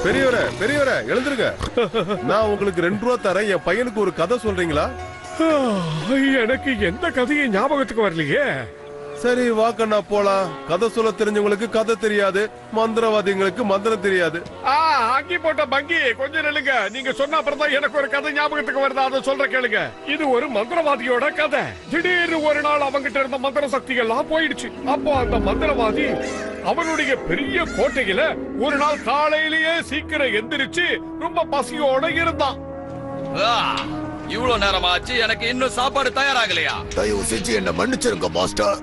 பெரியவரே பெரியவரே எழுந்துருங்க நான் உங்களுக்கு ரெண்டு ரூபா தரேன் என் பையனுக்கு ஒரு கதை சொல்றீங்களா எனக்கு எந்த கதையும் ஞாபகத்துக்கு வரலையே சரி வாக்கண்ணா போலாம் கதை சொல்ல தெரிஞ்சவங்களுக்கு கதை தெரியாது மந்திரவாதிங்களுக்கு மந்திரம் தெரியாது ஆ அங்கி போட்ட பங்கி கொஞ்சம் நில்லுங்க நீங்க சொன்ன அப்புறம் தான் எனக்கு ஒரு கதை ஞாபகத்துக்கு வருது அதை சொல்ற கேளுங்க இது ஒரு மந்திரவாதியோட கதை திடீர்னு ஒரு நாள் அவங்கிட்ட இருந்த மந்திர சக்திகள்லாம் போயிடுச்சு அப்போ அந்த மந்திரவாதி அவனுடைய பெரிய கோட்டையில ஒரு நாள் காலையிலேயே சீக்கிரம் எந்திரிச்சு ரொம்ப பசியோட இருந்தான் ஆ, இவ்வளவு நேரமாச்சு எனக்கு இன்னும் சாப்பாடு தயாராகலையா தயவு செஞ்சு என்ன மன்னிச்சிருங்க மாஸ்டர்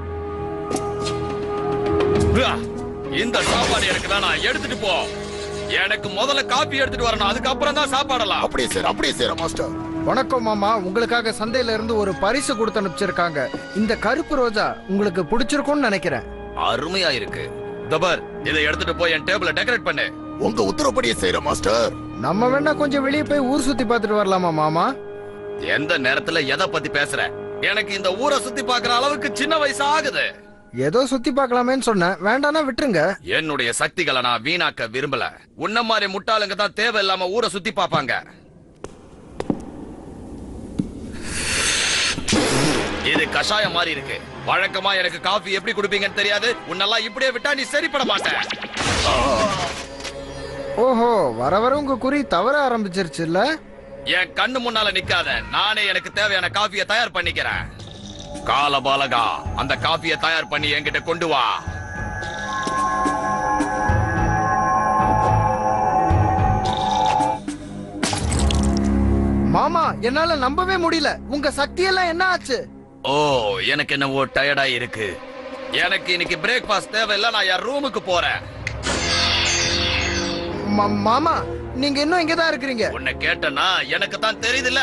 ஆ, இந்த சாப்பாடு எனக்கு வேணாம் எடுத்துட்டு போ எனக்கு முதல்ல காப்பி எடுத்துட்டு வரணும் அதுக்கப்புறம் தான் சாப்பாடலாம் அப்படியே சார் அப்படியே சார் மாஸ்டர் வணக்கம் மாமா உங்களுக்காக சந்தையில இருந்து ஒரு பரிசு கொடுத்து அனுப்பிச்சிருக்காங்க இந்த கருப்பு ரோஜா உங்களுக்கு பிடிச்சிருக்கும்னு நினைக்கிறேன் அருமையா இருக்கு தபர் இதை எடுத்துட்டு போய் என் டேபிள டெக்கரேட் பண்ணு உங்க உத்தரப்படியே செய்யற மாஸ்டர் நம்ம வேணா கொஞ்சம் வெளியே போய் ஊர் சுத்தி பார்த்துட்டு வரலாமா மாமா எந்த நேரத்துல எதை பத்தி பேசுற எனக்கு இந்த ஊரை சுத்தி பார்க்கிற அளவுக்கு சின்ன வயசு ஆகுது ஏதோ சுத்தி பார்க்கலாமேன்னு சொன்னேன் வேண்டானா விட்டுருங்க என்னுடைய சக்திகளை நான் வீணாக்க விரும்பல உன்ன மாதிரி முட்டாளுங்க தான் தேவையில்லாம ஊரை சுத்தி பார்ப்பாங்க இது கஷாயம் மாதிரி இருக்கு வழக்கமா எனக்கு காஃபி எப்படி குடிப்பீங்கன்னு தெரியாது உன்னெல்லாம் இப்படியே விட்டா நீ சரிப்பட மாட்ட ஓஹோ வர வர உங்க குறி தவற ஆரம்பிச்சிருச்சுல்ல என் கண்ணு முன்னால நிக்காத நானே எனக்கு தேவையான காஃபியை தயார் பண்ணிக்கிறேன் கால பாலகா அந்த காஃபியை தயார் பண்ணி என்கிட்ட கொண்டு வா மாமா என்னால நம்பவே முடியல உங்க சக்தி எல்லாம் என்ன ஆச்சு ஓ எனக்கு என்னவோ டயர்டா இருக்கு எனக்கு இன்னைக்கு பிரேக்ஃபாஸ்ட் தேவையில்ல நான் என் ரூமுக்கு போறேன் மா- மாமா நீங்க இன்னும் இங்கதான் இருக்கிறீங்க உன்னை கேட்டனா எனக்கு தான் தெரியுதுல்ல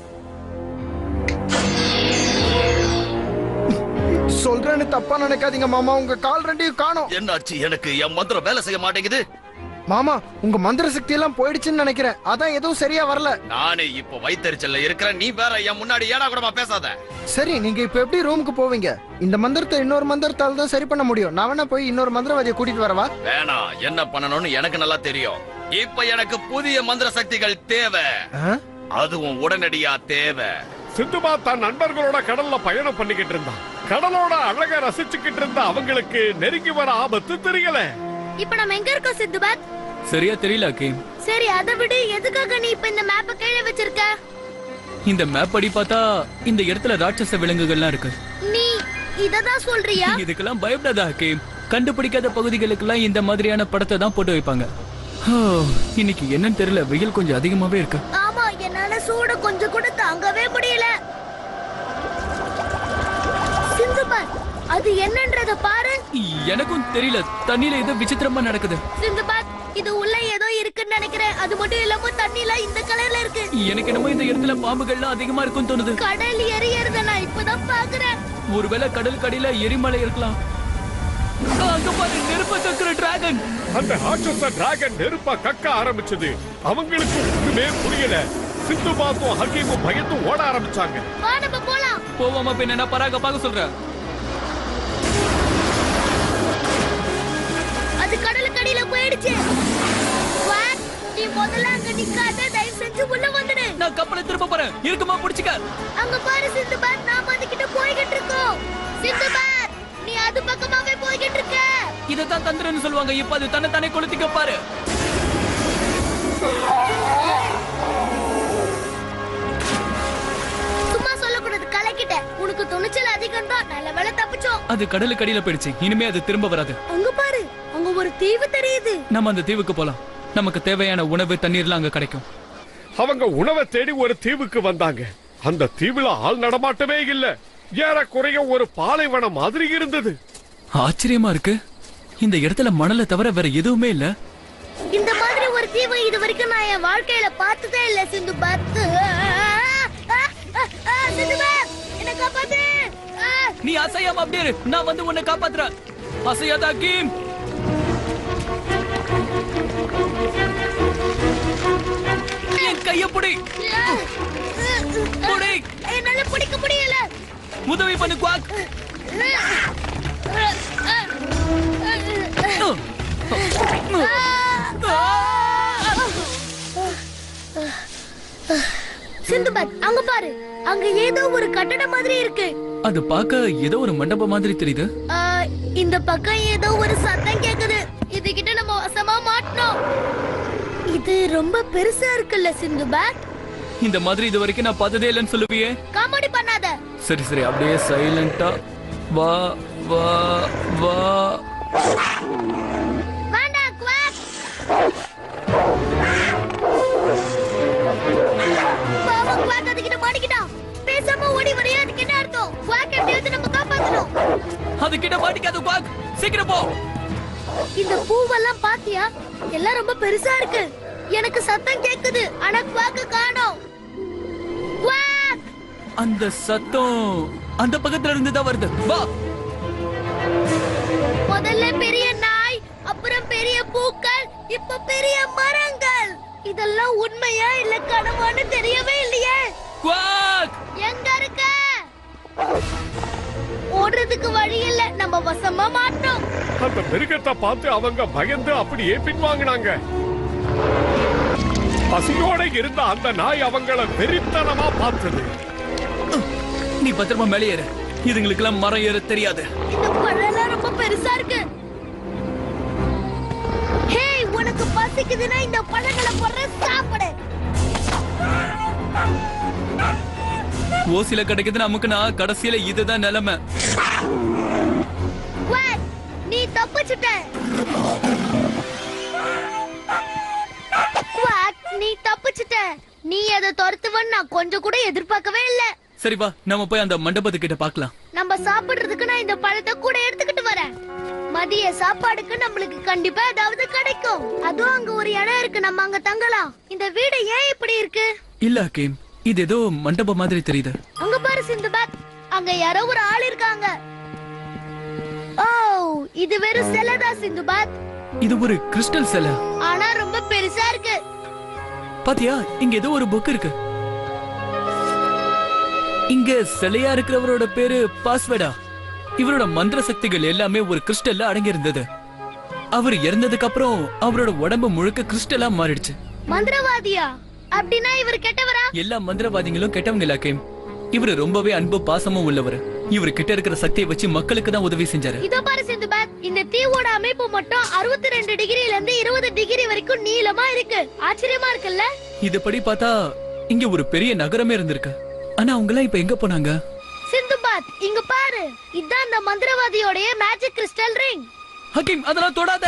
சொல்றேன்னு தப்பா நினைக்காதீங்க மாமா உங்க கால் ரெண்டையும் காணோம் என்னாச்சு எனக்கு என் மந்திரம் வேலை செய்ய மாட்டேங்குது மாமா உங்க மந்திர சக்தி எல்லாம் போயிடுச்சுன்னு நினைக்கிறேன் அதான் எதுவும் சரியா வரல நானே இப்போ வைத்தறிச்சல்ல இருக்கிறேன் நீ வேற என் முன்னாடி ஏடா கூடமா பேசாத சரி நீங்க இப்ப எப்படி ரூமுக்கு போவீங்க இந்த மந்திரத்தை இன்னொரு மந்திரத்தால தான் சரி பண்ண முடியும் நான் வேணா போய் இன்னொரு மந்திரவாதியை கூட்டிட்டு வரவா வேணாம் என்ன பண்ணணும்னு எனக்கு நல்லா தெரியும் இப்ப எனக்கு புதிய மந்திர சக்திகள் தேவை ஆ? அதுவும் உடனடியா தேவை சிந்துபா தன் நண்பர்களோட கடல்ல பயணம் பண்ணிக்கிட்டு இருந்தான் கடலோட அழக ரசிச்சுக்கிட்டு இருந்த அவங்களுக்கு நெருங்கி வர ஆபத்து தெரியல இப்ப நம்ம எங்க இருக்கோம் சித்துபாத் சரியா தெரியல அக்கீம் சரி அதை விடு எதுக்காக நீ இப்ப இந்த மேப்ப கீழே வச்சிருக்க இந்த மேப் படி பார்த்தா இந்த இடத்துல ராட்சச விலங்குகள்லாம் இருக்கு நீ இததான் சொல்றியா இதுக்கெல்லாம் பயப்படாத அக்கீம் கண்டுபிடிக்காத பகுதிகளுக்கெல்லாம் இந்த மாதிரியான படத்தை தான் போட்டு வைப்பாங்க ஹோ, இன்னைக்கு என்னன்னு தெரியல வெயில் கொஞ்சம் அதிகமாவே இருக்கு ஆமா என்னால சூடு கொஞ்சம் கூட தாங்கவே முடியல சிந்துபாத் அது என்னன்றத பாரு எனக்கும் தெரியல தண்ணியில ஏதோ விசித்திரமா நடக்குது சிந்துபாத் இது உள்ள ஏதோ இருக்குன்னு நினைக்கிறேன் அது மட்டும் இல்லாம தண்ணில இந்த கலர்ல இருக்கு எனக்கு என்னமோ இந்த இடத்துல பாம்புகள்லாம் அதிகமா இருக்கும்னு தோணுது கடல் எரியறத நான் இப்பதான் பாக்குறேன் ஒருவேளை கடல் கடியில எரிமலை இருக்கலாம் ஆ, அங்க பாரு நெருப்ப கக்குற டிராகன் அந்த ராட்சச டிராகன் நெருப்பா கக்க ஆரம்பிச்சது அவங்களுக்கு ஒண்ணுமே புரியல சிந்துபாத்தும் ஹக்கீமும் பயந்து ஓட ஆரம்பிச்சாங்க வா நம்ம போலாம் போவாம பின்ன என்ன பராக பார்க்க சொல்ற அது கடலுக்கு அடியில போயிடுச்சு வாட், நீ முதல்ல அங்க நிக்காத தயவு செஞ்சு உள்ள வந்துடு நான் கப்பலை திரும்ப போறேன் இருக்குமா புடிச்சுக்க அங்க பாரு சிந்துபாத் நாம அதுகிட்ட போய்கிட்டு இருக்கோம் சிந்துபாத் நீ அது பக்கமாவே போய்கிட்டு இருக்க இதத்தான் தந்திரன்னு சொல்லுவாங்க இப்ப அது தன்னை தானே கொளுத்திக்க பாரு சும்மா சொல்லக்கூடாது கலக்கிட்ட உனக்கு துணிச்சல் அதிகம் தான் நல்ல வேலை தப்பிச்சோம் அது கடலுக்கு அடியில போயிடுச்சு இனிமே அது திரும்ப வராது அங்க பாரு அங்க ஒரு தீவு தெரியுது நம்ம அந்த தீவுக்கு போலாம் நமக்கு தேவையான உணவு தண்ணீர்லாம் அங்க கிடைக்கும் அவங்க உணவை தேடி ஒரு தீவுக்கு வந்தாங்க அந்த தீவுல ஆள் நடமாட்டமே இல்ல ஏறக்குறைய ஒரு பாலைவனம் மாதிரி இருந்தது ஆச்சரியமா இருக்கு இந்த இடத்துல மணலை தவிர வேற எதுவுமே இல்ல இந்த மாதிரி ஒரு தீவு இது வரைக்கும் நான் என் வாழ்க்கையில பார்த்ததே இல்ல சிந்து பத்து சிந்துபாத் என்ன காப்பாத்து ஆ, நீ அசையாம அப்படியே இரு. நான் வந்து உன்னை காப்பாத்துறேன் அசையாத அக்கீம் என் கைய புடி ஆ, புடி என்னால பிடிக்க முடியல உதவி பண்ணு குவாக் ஆ, சிந்துபாத் அங்க பாரு அங்க ஏதோ ஒரு கட்டடம் மாதிரி இருக்கு அது பார்க்க ஏதோ ஒரு மண்டபம் மாதிரி தெரியுது ஆ, இந்த பக்கம் ஏதோ ஒரு சத்தம் கேக்குது இது கிட்ட நம்ம வசமா மாட்டணும் இது ரொம்ப பெருசா இருக்குல்ல சிந்துபாத் இந்த மாதிரி இது வரைக்கும் நான் பார்த்ததே இல்லைன்னு சொல்லுவியே காமெடி பண்ணாத சரி சரி அப்படியே சைலண்டா வா வா வா வேண்டாம் குவாக் பாவம் குவாக் அதுகிட்ட மாட்டிக்கிட்டான் பேசாம ஓடி வரையா அதுக்கு என்ன அர்த்தம் குவாக் எப்படியாவது நம்ம காப்பாத்தணும் அது கிட்ட மாட்டிக்காத குவாக் சீக்கிரம் போ இந்த பூவெல்லாம் பாத்தியா எல்லாம் ரொம்ப பெருசா இருக்கு எனக்கு சத்தம் கேக்குது ஆனா குவாக்க காணோம் குவாக் அந்த சத்தம் அந்த பக்கத்துல இருந்து தான் வருது வா முதல்ல பெரிய நாய் அப்புறம் பெரிய பூக்கள் இப்ப பெரிய மரங்கள் இதெல்லாம் உண்மையா இல்ல கனவான்னு தெரியவே இல்லையே குவாக் எங்க இருக்க ஓடுறதுக்கு வழி இல்ல நம்ம வசமா மாட்டோம் அந்த மிருகத்தை பார்த்து அவங்க பயந்து அப்படியே பின்வாங்கினாங்க பசியோட இருந்த அந்த நாய் அவங்கள வெறித்தனமா பார்த்தது நீ பத்திரமா மேலே ஏறு இதுங்களுக்கெல்லாம் மரம் ஏற தெரியாது இந்த பழம்லாம் ரொம்ப பெருசா இருக்கு ஹேய் உனக்கு பசிக்குதுன்னா இந்த பழங்களை போடுற சாப்பிடு ஓசில கிடைக்குது நமக்குன்னா கடைசியில இதுதான் நிலைமை குவாக், நீ தப்பிச்சுட்ட குவாக், நீ தப்பிச்சுட்ட நீ அதை துரத்துவன்னு நான் கொஞ்சம் கூட எதிர்பார்க்கவே இல்ல சரி வா நம்ம போய் அந்த மண்டபத்துக்கிட்ட பார்க்கலாம் நம்ம சாப்பிடுறதுக்கு நான் இந்த பழத்தை கூட எடுத்துக்கிட்டு வரேன் மதிய சாப்பாடுக்கு நம்மளுக்கு கண்டிப்பா ஏதாவது கிடைக்கும் அதுவும் அங்க ஒரு இடம் இருக்கு நம்ம அங்க தங்கலாம் இந்த வீடு ஏன் இப்படி இருக்கு இல்ல ஹக்கீம் இது ஏதோ மண்டபம் மாதிரி தெரியுது அங்க பாரு சிந்துபாத் அங்க யாரோ ஒரு ஆள் இருக்காங்க ஓ இது வெறும் சிலைதான் சிந்துபாத் இது ஒரு கிறிஸ்டல் சிலை ஆனா ரொம்ப பெருசா இருக்கு பாத்தியா இங்க ஏதோ ஒரு புக் இருக்கு இங்க சிலையா இருக்கிறவரோட பேரு பாஸ்வேடா இவரோட மந்திர சக்திகள் எல்லாமே ஒரு கிறிஸ்டல்ல அடங்கி இருந்தது அவர் இறந்ததுக்கு அப்புறம் அவரோட உடம்பு முழுக்க கிறிஸ்டலா மாறிடுச்சு மந்திரவாதியா அப்படின்னா இவர் கெட்டவரா எல்லா மந்திரவாதிகளும் கெட்டவங்க இல்ல ஹக்கீம் இவரு ரொம்பவே அன்பு பாசமும் உள்ளவர் இவர் கிட்ட இருக்கிற சக்தியை வச்சு மக்களுக்கு தான் உதவி செஞ்சாரு இதோ பாரு சிந்துபாத் இந்த தீவோட அமைப்பு மட்டும் அறுபத்தி ரெண்டு டிகிரில இருந்து இருபது டிகிரி வரைக்கும் நீளமா இருக்கு ஆச்சரியமா இருக்குல்ல இதுபடி பார்த்தா இங்க ஒரு பெரிய நகரமே இருந்திருக்கு ஆனா அவங்க எல்லாம் இப்ப எங்க போனாங்க சிந்துபாத் இங்க பாரு இதான் அந்த மந்திரவாதியோடைய மேஜிக் கிறிஸ்டல் ரிங் ஹக்கீம் அதெல்லாம் தொடாத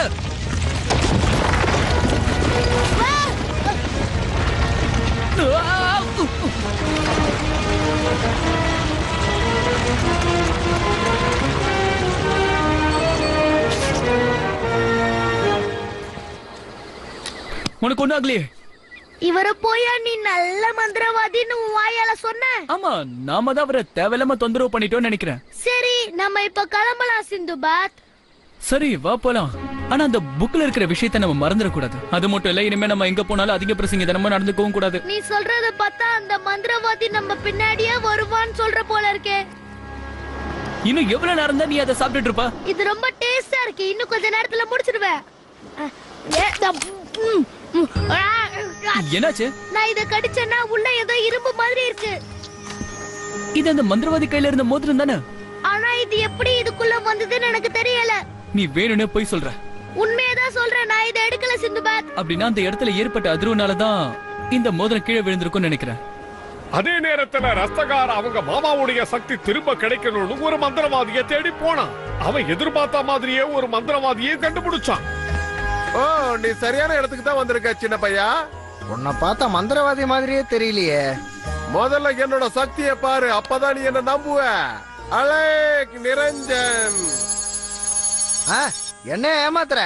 உனக்கு ஒண்ணு ஆகலையே இவர போயா நீ நல்ல மந்திரவாதின்னு உன் வாயால சொன்ன ஆமா நாம தான் அவரை தேவையில்லாம தொந்தரவு பண்ணிட்டோம்னு நினைக்கிறேன் சரி நம்ம இப்ப கிளம்பலாம் சிந்துபாத் சரி வா போலாம் ஆனா அந்த புக்ல இருக்கிற விஷயத்தை நம்ம மறந்துட கூடாது அது மட்டும் இல்ல இனிமே நம்ம எங்க போனாலும் அதிக பிரசங்க தினமும் நடந்துக்கவும் கூடாது நீ சொல்றத பார்த்தா அந்த மந்திரவாதி நம்ம பின்னாடியே வருவான்னு சொல்ற போல இருக்கே இன்னும் எவ்வளவு நேரம் தான் நீ அதை சாப்பிட்டுட்டு இருப்ப இது ரொம்ப டேஸ்டா இருக்கு இன்னும் கொஞ்ச நேரத்துல முடிச்சிடுவேன் அஹ், ஏ, தம், ம், ம், ஆ, ஆ. என்னாச்சு நான் இத கடிச்சேன்னா உள்ள ஏதோ இரும்பு மாதிரி இருக்கு இது அந்த மந்திரவாதி கையில இருந்த மோதிரம் தானே ஆனா இது எப்படி இதுக்குள்ள வந்ததுன்னு எனக்கு தெரியல நீ வேணும்னே போய் சொல்ற உண்மையதான் சொல்றேன் நான் இதை எடுக்கல சிந்துபாத் அப்படின்னா அந்த இடத்துல ஏற்பட்ட அதிர்வுனால தான் இந்த மோதிரம் கீழே விழுந்திருக்கும்னு நினைக்கிறேன் அதே நேரத்துல ரஸ்தகார் அவங்க மாமாவுடைய சக்தி திரும்ப கிடைக்கணும்னு ஒரு மந்திரவாதியை தேடி போனான் அவன் எதிர்பார்த்த மாதிரியே ஒரு மந்திரவாதியை கண்டுபிடிச்சான் ஓ நீ சரியான இடத்துக்கு தான் வந்திருக்க சின்ன பையா உன்னை பார்த்தா மந்திரவாதி மாதிரியே தெரியலையே முதல்ல என்னோட சக்தியை பாரு அப்பதான் நீ என்ன நம்புவ அலேக் நிரஞ்சன் ஆ, என்ன ஏமாத்துற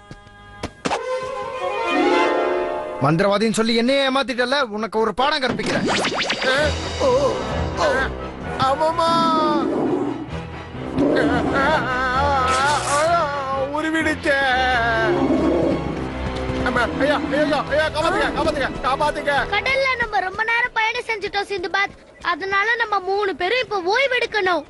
மந்திரவாதின்னு சொல்லி என்னையே ஏமாத்திட்டல உனக்கு ஒரு பாடம் கற்பிக்கிறேன் அஹ், ஓ, அஹ், ஆமாமா அஹ், அஹ், உருவிடுச்சே அம்மா, ஐயா ஐயா ஐயா காப்பாத்துங்க காப்பாத்துங்க காப்பாத்துங்க கடல்ல நம்ம ரொம்ப நேரம் பயணம் செஞ்சுட்டோம் சிந்துபாத் அதனால நம்ம மூணு பேரும் இப்ப ஓய்வு எடுக்கணும்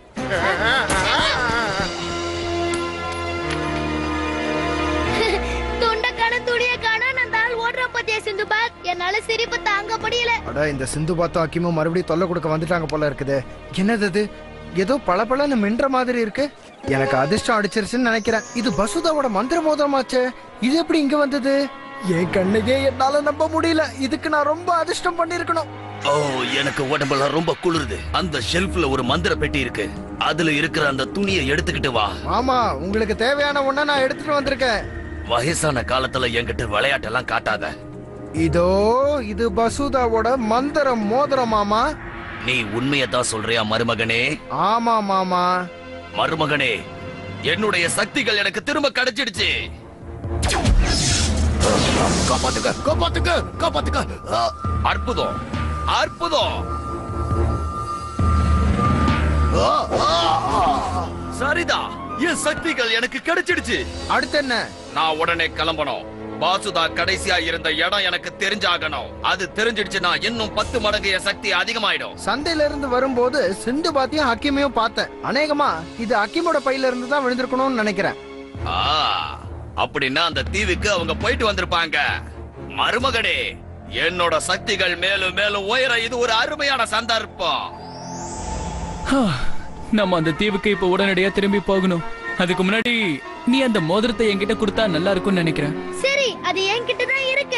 துண்ட காண துணிய காண நான் தாள் ஓடுற பத்தியா சிந்துபாத் என்னால சிரிப்பு தாங்க முடியல அட இந்த சிந்து பாத்தும் அக்கிமும் மறுபடியும் தொல்லை கொடுக்க வந்துட்டாங்க போல இருக்குது என்னது இது ஏதோ பளபளன்னு மின்ற மாதிரி இருக்கு எனக்கு அதிர்ஷ்டம் அடிச்சிருச்சுன்னு நினைக்கிறேன் இது பசுதாவோட மந்திர மோதிரமாச்சே இது எப்படி இங்க வந்தது என் கண்ணுக்கே என்னால நம்ப முடியல இதுக்கு நான் ரொம்ப அதிர்ஷ்டம் பண்ணிருக்கணும் ஓ எனக்கு உடம்பெல்லாம் ரொம்ப குளிருது அந்த ஷெல்ஃப்ல ஒரு மந்திர பெட்டி இருக்கு அதுல இருக்கிற அந்த துணியை எடுத்துக்கிட்டு வா ஆமா உங்களுக்கு தேவையான ஒண்ண நான் எடுத்துட்டு வந்திருக்கேன் வயசான காலத்துல என்கிட்ட விளையாட்டெல்லாம் காட்டாத இதோ இது பசுதாவோட மந்திர மோதிரம் மாமா நீ உண்மையை தான் சொல்றியா மருமகனே ஆமா மாமா மருமகனே என்னுடைய சக்திகள் எனக்கு திரும்ப கிடைச்சிடுச்சு காப்பாத்துக்க காப்பாத்துக்க காப்பாத்துக்க ஆ, அற்புதம் அற்புதம் ஆ, ஆ, ஆ. சரிதா என் சக்திகள் எனக்கு கிடைச்சிடுச்சு அடுத்து என்ன நான் உடனே கிளம்பணும் பாசுதா கடைசியா இருந்த இடம் எனக்கு தெரிஞ்சாகணும் அது தெரிஞ்சிடுச்சுன்னா இன்னும் பத்து மடங்கு என் சக்தி அதிகமாயிடும் சந்தையில இருந்து வரும்போது சிந்து பாத்தியும் அக்கிமையும் பார்த்தேன் அநேகமா இது அக்கிமோட பையில இருந்து தான் விழுந்திருக்கணும்னு நினைக்கிறேன் ஆ அப்படின்னா அந்த தீவுக்கு அவங்க போயிட்டு வந்திருப்பாங்க மருமகனே என்னோட சக்திகள் மேலும் மேலும் உயர இது ஒரு அருமையான சந்தர்ப்பம் ஹா, நம்ம அந்த தீவுக்கு இப்ப உடனடியா திரும்பி போகணும் அதுக்கு முன்னாடி நீ அந்த மோதிரத்தை என்கிட்ட கொடுத்தா நல்லா இருக்கும்னு நினைக்கிறேன் சரி அது என்கிட்ட தான் இருக்கு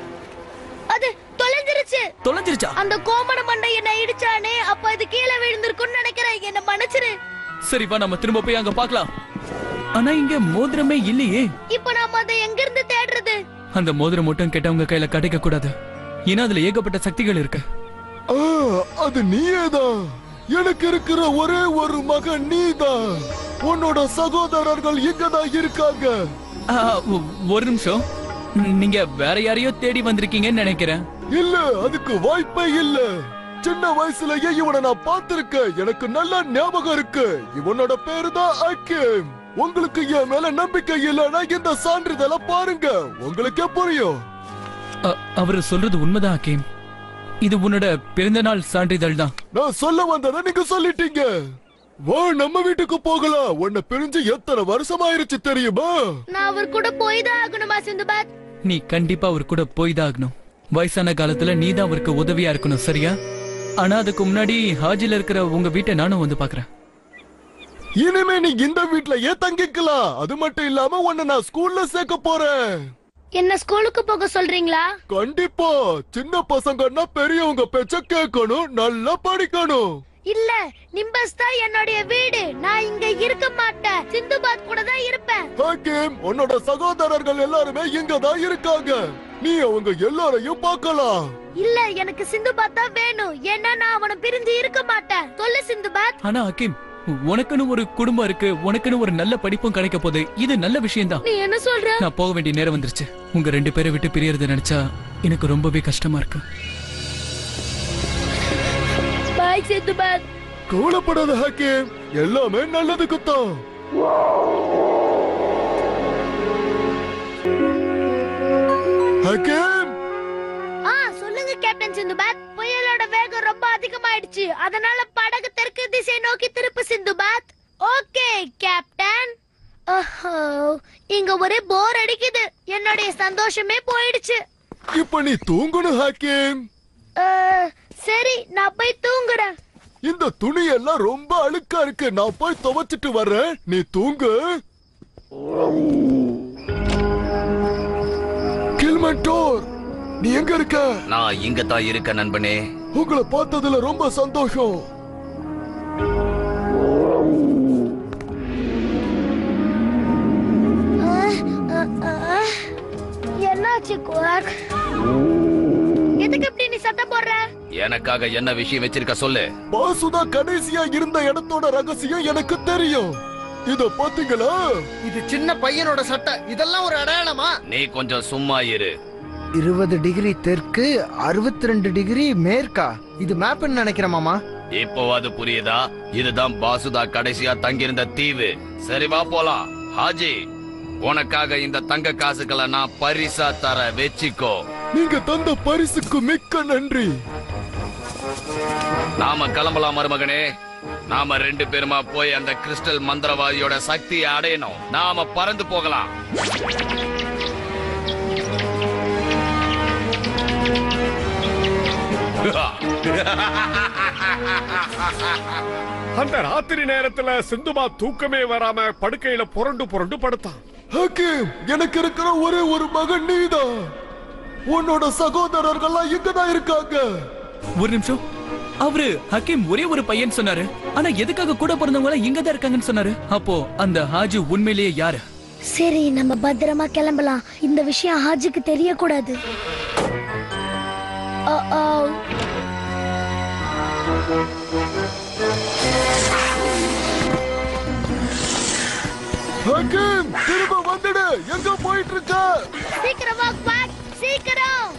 அது தொலைஞ்சிருச்சு தொலைஞ்சிருச்சா அந்த கோமண மண்டை என்ன இடிச்சானே அப்ப அது கீழே விழுந்திருக்கும்னு நினைக்கிறேன் என்ன மன்னிச்சிரு சரி வா நம்ம திரும்ப போய் அங்க பார்க்கலாம் ஆனா இங்க மோதிரமே இல்லையே இப்ப நாம அதை எங்க இருந்து தேடுறது அந்த மோதிரம் மட்டும் கெட்டவங்க கையில கிடைக்க கூடாது ஏன்னா அதுல ஏகப்பட்ட சக்திகள் இருக்கு ஆ, அது நீயேதான் எனக்கு இருக்கிற ஒரே ஒரு மகன் நீதான் உன்னோட சகோதரர்கள் இங்கதான் இருக்காங்க ஆ, ஒ- ஒரு நிமிஷம் நீங்க வேற யாரையோ தேடி வந்திருக்கீங்கன்னு நினைக்கிறேன் இல்ல அதுக்கு வாய்ப்பே இல்ல சின்ன வயசுலயே இவனை நான் பார்த்திருக்கேன் எனக்கு நல்ல ஞாபகம் இருக்கு இவனோட பேரு தான் அக்கிம் உங்களுக்கு என் மேல நம்பிக்கை இல்லைன்னா இந்த சான்றிதழை பாருங்க உங்களுக்கே புரியும் அ- அவரு சொல்றது உண்மைதான் ஹக்கீம் இது உன்னோட பிறந்த நாள் சான்றிதழ் தான் நான் சொல்ல வந்ததை நீங்க சொல்லிட்டீங்க வா நம்ம வீட்டுக்கு போகலாம் உன்னை பிரிஞ்சு எத்தனை வருஷம் ஆயிருச்சு தெரியுமா நான் அவர் கூட போய் தான் ஆகணுமா சிந்துபாத் நீ கண்டிப்பா அவர் கூட போய் தான் ஆகணும் வயசான காலத்துல நீ தான் அவருக்கு உதவியா இருக்கணும் சரியா ஆனா அதுக்கு முன்னாடி ஹாஜில இருக்கிற உங்க வீட்டை நானும் வந்து பாக்குறேன் இனிமே நீ இந்த வீட்லயே தங்கிக்கலாம் அது மட்டும் இல்லாம உன்னை நான் ஸ்கூல்ல சேர்க்க போறேன் என்ன ஸ்கூலுக்கு போக சொல்றீங்களா கண்டிப்பா சின்ன பசங்கன்னா பெரியவங்க பேச்ச கேட்கணும் நல்லா படிக்கணும் இல்ல நிம்பஸ் தான் என்னுடைய வீடு நான் இங்க இருக்க மாட்டேன் சிந்துபாத் கூட தான் இருப்பேன் ஹாக்கிம் உன்னோட சகோதரர்கள் எல்லாருமே இங்க தான் இருக்காங்க நீ அவங்க எல்லாரையும் பார்க்கலாம் இல்ல எனக்கு சிந்துபாத் தான் வேணும் ஏன்னா நான் அவனை பிரிஞ்சு இருக்க மாட்டேன் சொல்லு சிந்துபாத் ஆனா ஹக்கீம் உனக்குன்னு ஒரு குடும்பம் இருக்கு உனக்குன்னு ஒரு நல்ல படிப்பும் கிடைக்க போகுது இது நல்ல விஷயம்தான் நீ என்ன சொல்ற நான் போக வேண்டிய நேரம் வந்துருச்சு உங்க ரெண்டு பேரை விட்டு பிரியறத நினைச்சா எனக்கு ரொம்பவே கஷ்டமா இருக்கு பாய் சிந்துபாத் கவலைப்படாத ஹாக்கிம் எல்லாமே நல்லதுக்கு தான் ஹாக்கிம் ஆ சொல்லுங்க கேப்டன் சிந்துபாத் புயலோட வேகம் ரொம்ப அதிகமாயிடுச்சு அதனால படகு தெற்கு திசை நோக்கி திருப்பு சிந்துபாத் ஓகே கேப்டன் ஓஹோ இங்க ஒரே போர் அடிக்குது என்னுடைய சந்தோஷமே போயிடுச்சு இப்ப நீ தூங்கணும் ஹாக்கிம் அஹ், சரி நான் போய் தூங்குறேன் இந்த துணி எல்லாம் ரொம்ப அழுக்கா இருக்கு நான் போய் துவைச்சிட்டு வர்றேன் நீ தூங்கு கில்மெண்டோர் நீ எங்க இருக்க நான் இங்க தான் இருக்க நண்பனே உங்களை பார்த்ததுல ரொம்ப சந்தோஷம் அஹ், அஹ், அஹ். என்னாச்சு குவாக் எதுக்கு இப்படி நீ சத்தம் போடுற எனக்காக என்ன விஷயம் வச்சிருக்க சொல்லு பாசுதா கடைசியா இருந்த இடத்தோட ரகசியம் எனக்கு தெரியும் இத பாத்தீங்களா இது சின்ன பையனோட சட்டை இதெல்லாம் ஒரு அடையாளமா நீ கொஞ்சம் சும்மா இரு இருபது டிகிரி தெற்கு அறுபத்தி ரெண்டு டிகிரி மேற்கா இது மேப்னு நினைக்கிறேன் மாமா இப்போ அது புரியுதா இதுதான் பாசுதா கடைசியா தங்கியிருந்த தீவு சரி வா போலாம் ஹாஜி உனக்காக இந்த தங்க காசுகளை நான் பரிசா தர வெச்சிக்கோ நீங்க தந்த பரிசுக்கு மிக்க நன்றி நாம கிளம்பலாம் மருமகனே நாம ரெண்டு பேருமா போய் அந்த கிறிஸ்டல் மந்திரவாதியோட சக்தியை அடையணும் நாம பறந்து போகலாம் அந்த ராத்திரி நேரத்துல சிந்துபா தூக்கமே வராம படுக்கையில புரண்டு புரண்டு படுத்தான் ஹக்கீம் எனக்கு இருக்கிற ஒரே ஒரு மகன் நீதான் உன்னோட சகோதரர்கள்லாம் இங்கதான் இருக்காங்க ஒரு நிமிஷம் அவரு ஹக்கீம் ஒரே ஒரு பையன் சொன்னாரு ஆனா எதுக்காக கூட பிறந்தவங்க எல்லாம் இங்க தான் இருக்காங்கன்னு சொன்னாரு அப்போ அந்த ஹாஜி உண்மையிலேயே யாரு சரி நம்ம பத்திரமா கிளம்பலாம் இந்த விஷயம் ஹாஜிக்கு தெரியக்கூடாது Uh-oh. ஹக்கீம் திரும்ப வந்துடு எங்க போயிட்டு இருக்க சீக்கிரம் வா குவாக் சீக்கிரம்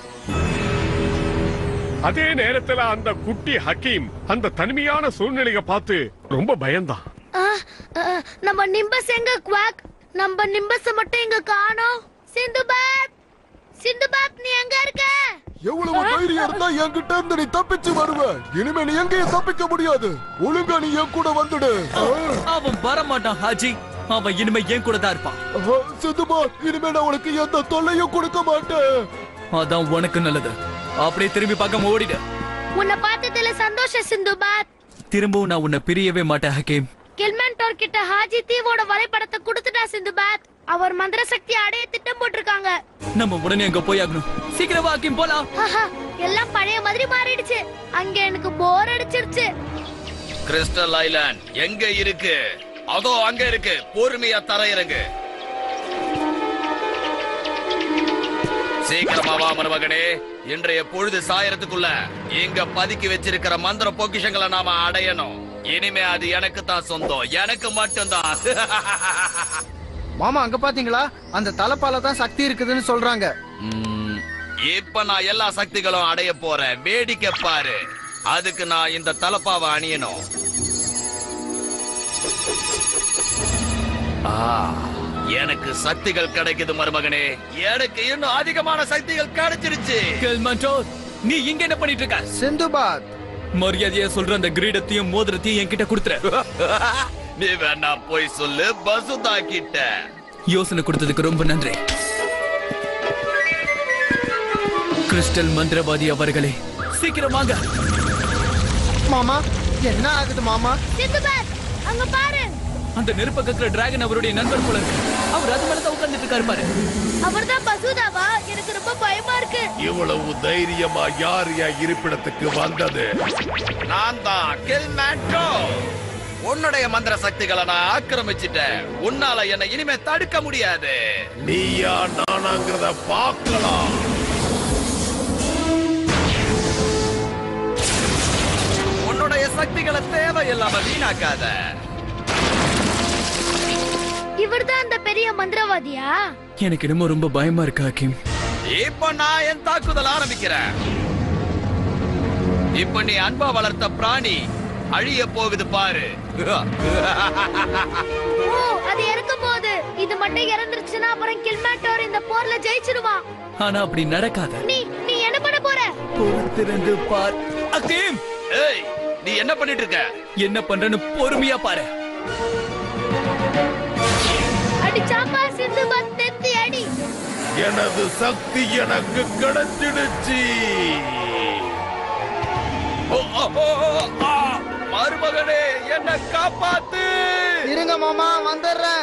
அதே நேரத்துல அந்த குட்டி ஹக்கீம் அந்த தனிமையான சூழ்நிலையை பார்த்து ரொம்ப பயந்தான் ஆ, ஆ, நம்ம நிம்பஸ் எங்க குவாக் நம்ம நிம்பஸ் மட்டும் இங்க காணோம் சிந்துபாத் சிந்துபாத் நீ எங்க இருக்க எவ்வளவு தைரியம் இருந்தா என்கிட்ட இருந்து நீ தப்பிச்சு வருவ இனிமே நீ எங்கேயும் தப்பிக்க முடியாது ஒழுங்கா நீ என் கூட வந்துடு அவன் வரமாட்டான் ஹாஜி அவன் இனிமே என் கூட தான் இருப்பான் சித்துமா இனிமே நான் உனக்கு எந்த தொல்லையும் கொடுக்க மாட்டேன் அதான் உனக்கு நல்லது அப்படியே திரும்பி பார்க்காம ஓடிடு உன்னை பார்த்ததுல சந்தோஷம் சிந்துபாத் திரும்பவும் நான் உன்னை பிரியவே மாட்டேன் ஹக்கீம் கில்மெண்டோர் கிட்ட ஹாஜி தீவோட வரைபடத்தை கொடுத்துட்டா சிந்துபாத் அவர் மந்திர சக்தி அடைய திட்டம் போட்டிருக்காங்க நம்ம உடனே அங்க போய் ஆகணும் சீக்கிரம் வா ஹக்கீம் போலாம் ஆஹா, எல்லாம் பழைய மாதிரி மாறிடுச்சு அங்க எனக்கு போர் அடிச்சிருச்சு கிறிஸ்டல் ஐலாண்ட் எங்க இருக்கு அதோ அங்க இருக்கு பொறுமையா தர இறங்கு சீக்கிரமா வா மருமகனே இன்றைய பொழுது சாயறதுக்குள்ள இங்க பதுக்கி வச்சிருக்கிற மந்திர பொக்கிஷங்களை நாம அடையணும் இனிமே அது எனக்கு தான் சொந்தம் எனக்கு மட்டும்தான் மாமா அங்க பாத்தீங்களா அந்த தலைப்பால தான் சக்தி இருக்குதுன்னு சொல்றாங்க ம், இப்ப நான் எல்லா சக்திகளும் அடைய போறேன் வேடிக்கை பாரு அதுக்கு நான் இந்த தலப்பாவை அணியணும் ஆ, எனக்கு சக்திகள் கிடைக்குது மருமகனே எனக்கு இன்னும் அதிகமான சக்திகள் கிடைச்சிருச்சு கில்மெண்டோர் நீ இங்க என்ன பண்ணிட்டு இருக்க சிந்துபாத் மரியாதையா சொல்ற அந்த கிரீடத்தையும் மோதிரத்தையும் என்கிட்ட கொடுத்துற நீ வேணா போய் சொல்லு பசுதா கிட்ட யோசனை கொடுத்ததுக்கு ரொம்ப நன்றி கிறிஸ்டல் மந்திரவாதி அவர்களே சீக்கிரம் வாங்க மாமா என்ன ஆகுது மாமா சிந்துபாத் அங்க பாரு அந்த நெருப்பக்கத்துல டிராகன் அவருடைய நண்பர் போல இருக்கு அவர் அது மேலதான் உட்கார்ந்துட்டு இருக்காரு பாரு அவர்தான் பசுதாவா எனக்கு ரொம்ப பயமா இருக்கு இவ்வளவு தைரியமா யார் என் இருப்பிடத்துக்கு வந்தது நான் தான் கில்மேண்டோ உன்னுடைய மந்திர சக்திகளை நான் ஆக்கிரமிச்சிட்டேன் உன்னால என்னை இனிமே தடுக்க முடியாது நீயா நானாங்கிறத பார்க்கலாம் உன்னுடைய சக்திகளை தேவையில்லாம வீணாக்காத இவர்தான் அந்த பெரிய மந்திரவாதியா எனக்கு என்னமோ ரொம்ப பயமா இருக்கு ஹக்கீம் இப்ப நான் என் தாக்குதல் ஆரம்பிக்கிறேன் இப்ப நீ அன்பா வளர்த்த பிராணி அழிய போகுது பாரு ஓ அது இறக்க போகுது இது மட்டும் இறந்துருச்சுன்னா அப்புறம் கில்மேட்டோர் இந்த போர்ல ஜெயிச்சிருவான் ஆனா அப்படி நடக்காத நீ நீ என்ன பண்ண போற பொறுத்திருந்து பார் ஹக்கீம் ஏய் நீ என்ன பண்ணிட்டு இருக்க என்ன பண்றேன்னு பொறுமையா பாரு அடிச்சாப்பா சிந்துபாத் தெத்தி அடி எனது சக்தி எனக்கு கிடைச்சிடுச்சு ஓ, ஓ, ஓ, ஓ, ஆ! மருமகனே என்ன காப்பாத்து இருங்க மாமா வந்துடுறேன்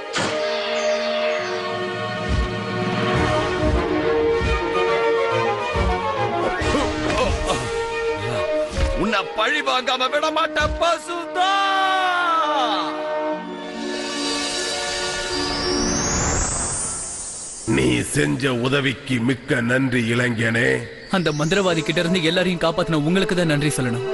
உன்னை பழி வாங்காம விட மாட்ட பசுதா நீ செஞ்ச உதவிக்கு மிக்க நன்றி இளைஞனே அந்த மந்திரவாதி கிட்ட இருந்து எல்லாரையும் காப்பாத்தின உங்களுக்கு தான் நன்றி சொல்லணும்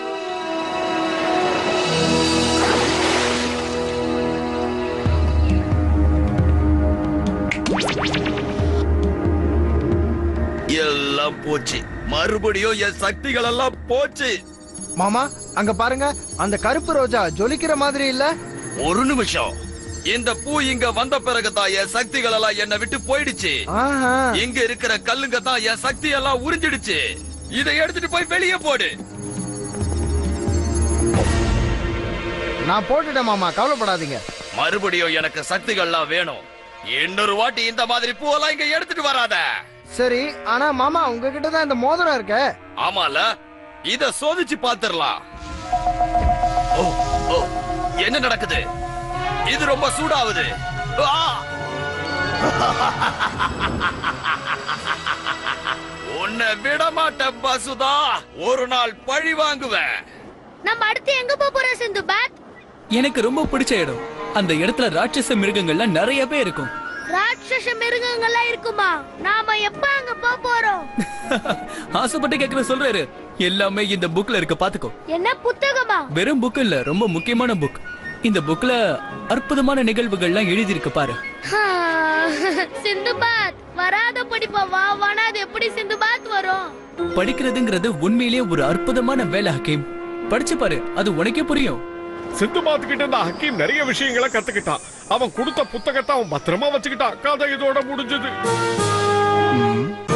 எல்லாம் போச்சு மறுபடியும் என் சக்திகள் எல்லாம் போச்சு மாமா அங்க பாருங்க அந்த கருப்பு ரோஜா ஜொலிக்கிற மாதிரி இல்ல ஒரு நிமிஷம் இந்த பூ இங்க வந்த பிறகுதான் என் சக்திகள் எல்லாம் என்னை விட்டு போயிடுச்சு ஆஹா இங்க இருக்கிற கல்லுங்க தான் என் சக்தி எல்லாம் உறிஞ்சிடுச்சு இதை எடுத்துட்டு போய் வெளியே போடு நான் போட்டுட்டேன் மாமா கவலைப்படாதீங்க மறுபடியும் எனக்கு சக்திகள்லாம் வேணும் இன்னொரு வாட்டி இந்த மாதிரி பூவெல்லாம் இங்க எடுத்துட்டு வராத சரி ஆனா மாமா உங்ககிட்ட தான் இந்த மோதிரம் இருக்க ஆமால இத சோதிச்சு பாத்துரலாம் ஓ ஓ என்ன நடக்குது இது ரொம்ப சூடாகுது ஆ! உன்னை விட மாட்டேன் பசுதா ஒரு நாள் பழி வாங்குவேன் நம்ம அடுத்து எங்க போக போறோம் சிந்து பாத் எனக்கு ரொம்ப பிடிச்ச இடம் அந்த இடத்துல ராட்சச மிருகங்கள்லாம் நிறையவே இருக்கும் ராட்சச மிருகங்கள்லாம் இருக்குமா நாம எப்ப அங்க போக போறோம் ஆசைப்பட்டு கேக்குற சொல்றாரு எல்லாமே இந்த புக்ல இருக்கு பாத்துக்கோ என்ன புத்தகமா வெறும் புக் இல்ல ரொம்ப முக்கியமான புக் இந்த புக்ல அற்புதமான நிகழ்வுகள்லாம் எழுதி இருக்கு பாரு சிந்து பாத் வராத படிப்பா வா வானா அது எப்படி சிந்து பாத் வரும் படிக்கிறதுங்கிறது உண்மையிலேயே ஒரு அற்புதமான வேலை ஹக்கீம் படிச்சு பாரு அது உனக்கே புரியும் சிந்து கிட்ட இந்த ஹக்கீம் நிறைய விஷயங்களை கத்துக்கிட்டான் அவன் கொடுத்த புத்தகத்தை அவன் பத்திரமா வச்சுக்கிட்டான் கதை இதோட முடிஞ்சது ம்.